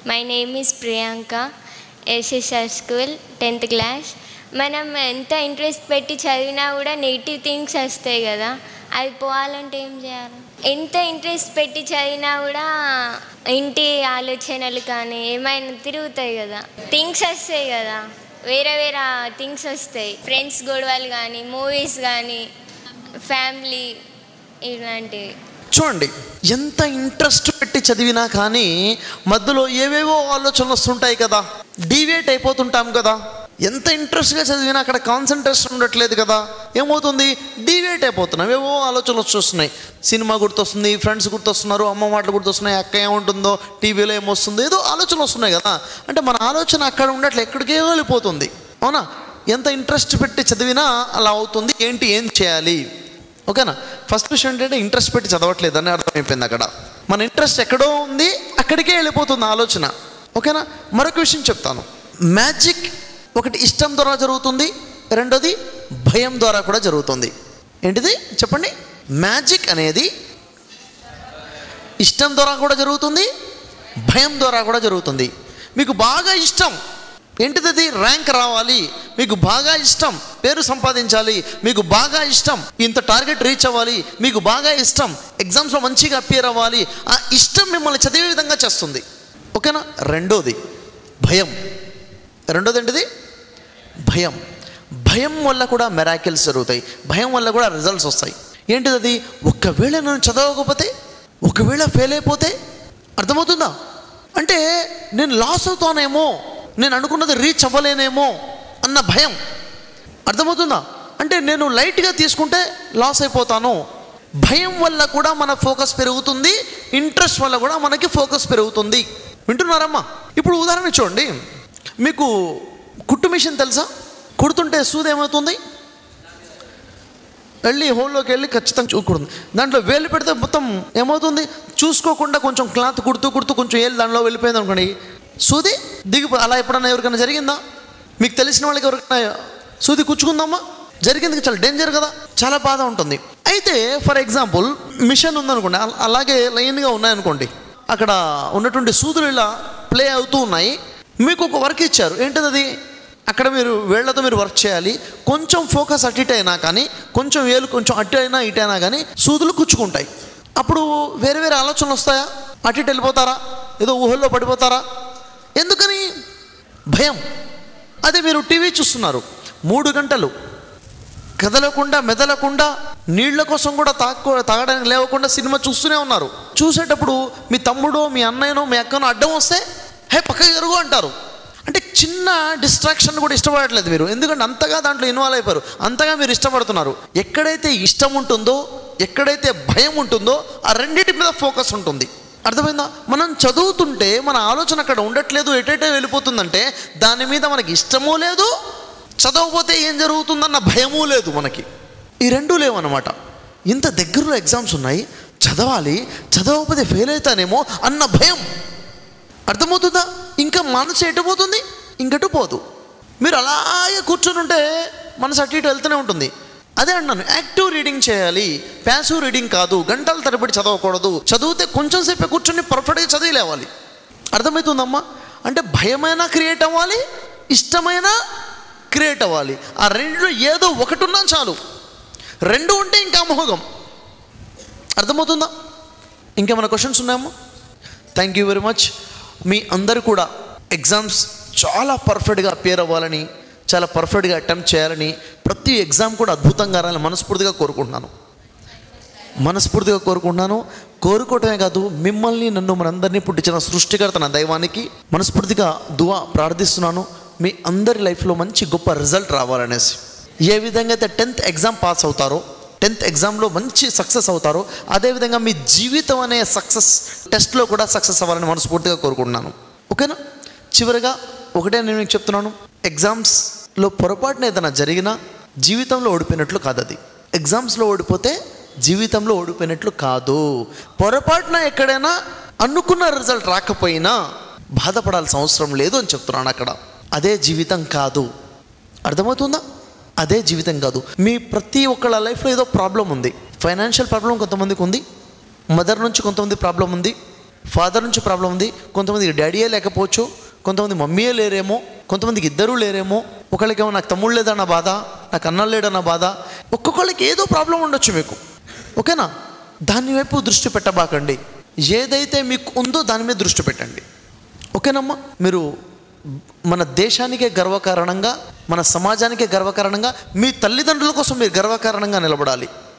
my name is Priyanka SSR school tenth class మనం ఎంత interest పెట్టి చదివినా కూడా నెగిటివ్ థింగ్స్ వస్తాయి కదా అది పోవాలంటే ఏం చేయాలి ఎంత ఇంట్రెస్ట్ పెట్టి చదివినా కూడా ఇంటి ఆలోచనలు కానీ ఏమైనా తిరుగుతాయి కదా థింగ్స్ వస్తాయి కదా వేరే వేరే థింగ్స్ వస్తాయి ఫ్రెండ్స్ గొడవలు కానీ మూవీస్ కానీ ఫ్యామిలీ ఇలాంటివి చూడండి ఎంత ఇంట్రెస్ట్ పెట్టి చదివినా కానీ మధ్యలో ఏవేవో ఆలోచనలు వస్తుంటాయి కదా డీవియేట్ అయిపోతుంటాం కదా ఎంత ఇంట్రెస్ట్గా చదివినా అక్కడ కాన్సన్ట్రేషన్ ఉండట్లేదు కదా ఏమవుతుంది డీవియేట్ అయిపోతున్నాం ఏవో ఆలోచనలు వచ్చేస్తున్నాయి సినిమా గుర్తొస్తుంది ఫ్రెండ్స్ గుర్తొస్తున్నారు అమ్మ మాటలు గుర్తొస్తున్నాయి అక్క ఏముంటుందో టీవీలో ఏమొస్తుందో ఏదో ఆలోచనలు వస్తున్నాయి కదా అంటే మన ఆలోచన అక్కడ ఉండట్లే ఎక్కడికే వెళ్ళిపోతుంది అవునా ఎంత ఇంట్రెస్ట్ పెట్టి చదివినా అలా అవుతుంది ఏంటి ఏం చేయాలి ఓకేనా ఫస్ట్ విషయం ఏంటంటే ఇంట్రెస్ట్ పెట్టి చదవట్లేదు అని అర్థమైపోయింది అక్కడ మన ఇంట్రెస్ట్ ఎక్కడో ఉంది అక్కడికే వెళ్ళిపోతుంది ఆలోచన ఓకేనా మరొక విషయం చెప్తాను మ్యాజిక్ ఒకటి ఇష్టం ద్వారా జరుగుతుంది రెండోది భయం ద్వారా కూడా జరుగుతుంది ఏంటిది చెప్పండి మ్యాజిక్ అనేది ఇష్టం ద్వారా కూడా జరుగుతుంది భయం ద్వారా కూడా జరుగుతుంది మీకు బాగా ఇష్టం ఏంటిది అది ర్యాంక్ రావాలి మీకు బాగా ఇష్టం పేరు సంపాదించాలి మీకు బాగా ఇష్టం ఇంత టార్గెట్ రీచ్ అవ్వాలి మీకు బాగా ఇష్టం ఎగ్జామ్స్లో మంచిగా అపియర్ అవ్వాలి ఆ ఇష్టం మిమ్మల్ని చదివే విధంగా చేస్తుంది ఓకేనా రెండోది భయం రెండోది ఏంటిది భయం భయం వల్ల కూడా మెరాకిల్స్ జరుగుతాయి భయం వల్ల కూడా రిజల్ట్స్ వస్తాయి ఏంటిది అది ఒకవేళ నేను చదవకపోతే ఒకవేళ ఫెయిల్ అయిపోతే అర్థమవుతుందా అంటే నేను లాస్ అవుతానేమో నేను అనుకున్నది రీచ్ అవ్వలేనేమో అన్న భయం అర్థమవుతుందా అంటే నేను లైట్గా తీసుకుంటే లాస్ అయిపోతాను భయం వల్ల కూడా మన ఫోకస్ పెరుగుతుంది ఇంట్రెస్ట్ వల్ల కూడా మనకి ఫోకస్ పెరుగుతుంది వింటున్నారమ్మా ఇప్పుడు ఉదాహరణ చూడండి మీకు కుట్టు మిషన్ తెలుసా కుడుతుంటే సూది ఏమవుతుంది వెళ్ళి హోల్లోకి వెళ్ళి ఖచ్చితంగా చూకూడదు దాంట్లో వేలు పెడితే మొత్తం ఏమవుతుంది చూసుకోకుండా కొంచెం క్లాత్ కుడుతూ కుడుతూ కొంచెం ఏళ్ళు దానిలో వెళ్ళిపోయింది అనుకోండి సూది దిగిపో అలా ఎప్పుడన్నా ఎవరికైనా జరిగిందా మీకు తెలిసిన వాళ్ళకి ఎవరికైనా సూది కుచ్చుకుందామా జరిగింది చాలా డేంజర్ కదా చాలా బాధ ఉంటుంది అయితే ఫర్ ఎగ్జాంపుల్ మిషన్ ఉందనుకోండి అల- అలాగే లైన్గా ఉన్నాయనుకోండి అక్కడ ఉన్నటువంటి సూదులు ఇలా ప్లే అవుతూ ఉన్నాయి మీకు ఒక వర్క్ ఇచ్చారు ఏంటిది అది అక్కడ మీరు వేళ్లతో మీరు వర్క్ చేయాలి కొంచెం ఫోకస్ అటు ఇటు అయినా కానీ కొంచెం వేలు కొంచెం అటు అయినా ఇటు అయినా కానీ సూదులు కుచ్చుకుంటాయి అప్పుడు వేరే వేరే ఆలోచనలు వస్తాయా అటు ఇటు వెళ్ళిపోతారా ఏదో ఊహల్లో పడిపోతారా ఎందుకని భయం అదే మీరు టీవీ చూస్తున్నారు మూడు గంటలు కదలకుండా మెదలకుండా నీళ్ల కోసం కూడా తాక్కో తాగడానికి లేవకుండా సినిమా చూస్తూనే ఉన్నారు చూసేటప్పుడు మీ తమ్ముడో మీ అన్నయ్యనో మీ అక్కనో అడ్డం వస్తే హే పక్కకి జరుగు అంటారు అంటే చిన్న డిస్ట్రాక్షన్ కూడా ఇష్టపడట్లేదు మీరు ఎందుకంటే అంతగా దాంట్లో ఇన్వాల్వ్ అయిపోయారు అంతగా మీరు ఇష్టపడుతున్నారు ఎక్కడైతే ఇష్టం ఉంటుందో ఎక్కడైతే భయం ఉంటుందో ఆ రెండింటి మీద ఫోకస్ ఉంటుంది అర్థమైందా మనం చదువుతుంటే మన ఆలోచన అక్కడ ఉండట్లేదు ఎటైతే వెళ్ళిపోతుందంటే దాని మీద మనకి ఇష్టమూ లేదు చదవకపోతే ఏం జరుగుతుందన్న భయమూ లేదు మనకి ఈ రెండూ లేవన్నమాట ఇంత దగ్గరలో ఎగ్జామ్స్ ఉన్నాయి చదవాలి చదవకపోతే ఫెయిల్ అవుతానేమో అన్న భయం అర్థమవుతుందా ఇంకా మనసు ఎటు పోతుంది ఇంకటు పోదు మీరు అలాగే కూర్చొని ఉంటే మనసు అటు ఇటు వెళ్తూనే ఉంటుంది అదే అన్నాను యాక్టివ్ రీడింగ్ చేయాలి ప్యాసివ్ రీడింగ్ కాదు గంటల తరబడి చదవకూడదు చదివితే కొంచెం సేపే కూర్చొని పర్ఫెక్ట్గా చదివి లేవాలి అర్థమవుతుందమ్మా అంటే భయమైనా క్రియేట్ అవ్వాలి ఇష్టమైన క్రియేట్ అవ్వాలి ఆ రెండులో ఏదో ఒకటి ఉన్నా చాలు రెండు ఉంటే ఇంకా అమోఘం అర్థమవుతుందా ఇంకేమైనా క్వశ్చన్స్ ఉన్నాయమ్మా థ్యాంక్ యూ వెరీ మచ్ మీ అందరు కూడా ఎగ్జామ్స్ చాలా పర్ఫెక్ట్గా అపియర్ అవ్వాలని చాలా పర్ఫెక్ట్గా అటెంప్ట్ చేయాలని ప్రతి ఎగ్జామ్ కూడా అద్భుతంగా రాయాలని మనస్ఫూర్తిగా కోరుకుంటున్నాను మనస్ఫూర్తిగా కోరుకుంటున్నాను కోరుకోవటమే కాదు మిమ్మల్ని నన్ను మనందరినీ పుట్టించిన సృష్టికర్త నా దైవానికి మనస్ఫూర్తిగా దువా ప్రార్థిస్తున్నాను మీ అందరి లైఫ్లో మంచి గొప్ప రిజల్ట్ రావాలనేసి ఏ విధంగా అయితే టెన్త్ ఎగ్జామ్ పాస్ అవుతారో టెన్త్ ఎగ్జామ్లో మంచి సక్సెస్ అవుతారో అదేవిధంగా మీ జీవితం అనే సక్సెస్ టెస్ట్లో కూడా సక్సెస్ అవ్వాలని మనస్ఫూర్తిగా కోరుకుంటున్నాను ఓకేనా చివరిగా ఒకటే నేను మీకు చెప్తున్నాను ఎగ్జామ్స్లో పొరపాటున ఏదైనా జరిగినా జీవితంలో ఓడిపోయినట్లు కాదు అది ఎగ్జామ్స్లో ఓడిపోతే జీవితంలో ఓడిపోయినట్లు కాదు పొరపాటున ఎక్కడైనా అనుకున్న రిజల్ట్ రాకపోయినా బాధపడాల్సిన అవసరం లేదు అని చెప్తున్నాను అక్కడ అదే జీవితం కాదు అర్థమవుతుందా అదే జీవితం కాదు మీ ప్రతి ఒక్కళ్ళ లైఫ్లో ఏదో ప్రాబ్లం ఉంది ఫైనాన్షియల్ ప్రాబ్లం కొంతమందికి ఉంది మదర్ నుంచి కొంతమంది ప్రాబ్లం ఉంది ఫాదర్ నుంచి ప్రాబ్లం ఉంది కొంతమందికి డాడీయే లేకపోవచ్చు కొంతమంది మమ్మీయే లేరేమో కొంతమందికి ఇద్దరూ లేరేమో ఒకళ్ళకేమో నాకు తమ్ముడు లేదన్న బాధ నాకు అన్న లేడన్న బాధ ఒక్కొక్కళ్ళకి ఏదో ప్రాబ్లం ఉండొచ్చు మీకు ఓకేనా దాని వైపు దృష్టి పెట్టబాకండి ఏదైతే మీకు ఉందో దాని మీద దృష్టి పెట్టండి ఓకేనమ్మా మీరు మన దేశానికే గర్వకారణంగా మన సమాజానికే గర్వకారణంగా మీ తల్లిదండ్రుల కోసం మీరు గర్వకారణంగా నిలబడాలి